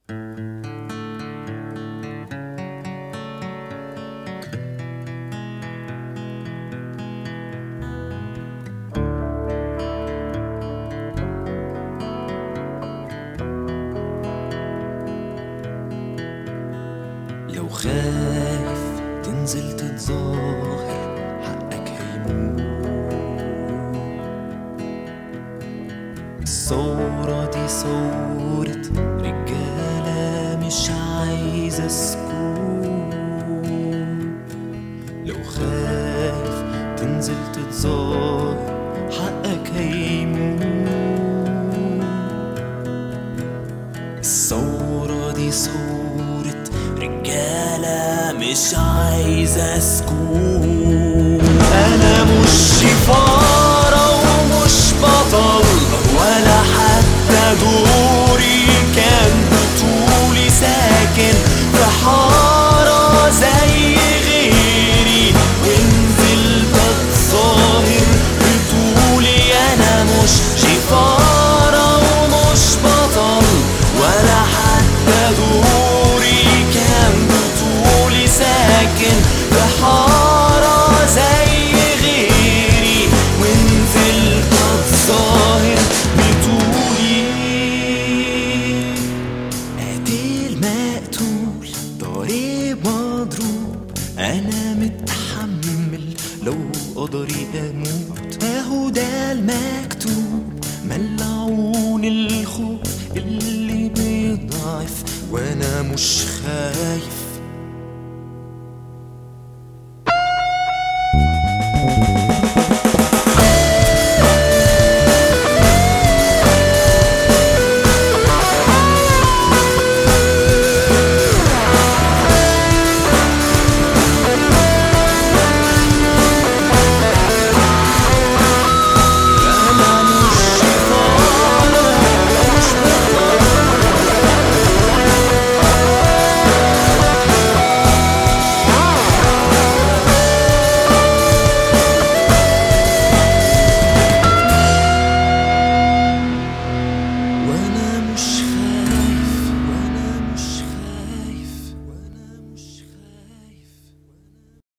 لو خايف تنزل تتظاهر حقك هيموت الثورة دي ثورة رجالة مش عايزة سكوت لو خايف تنزل تتظاهر حقك هيموت الثورة دي ثورة رجالة مش عايزة سكوت أنا مش شفارة ومش بطل ولا حتى دوري كان بطولي ساكن في حارة زي غيري ونزلت اتظاهر بطولي أنا مش شفارة ومش بطل ولا حتى دوري كان بطولي ساكن في حارة زي غيري ونزلت اتظاهر بطولي قاتل مقتول ضارب مضروب انا متحمل لو قدري اموت اهو ده المكتوب ملعون الخوف اللي بيضعف وانا مش خايف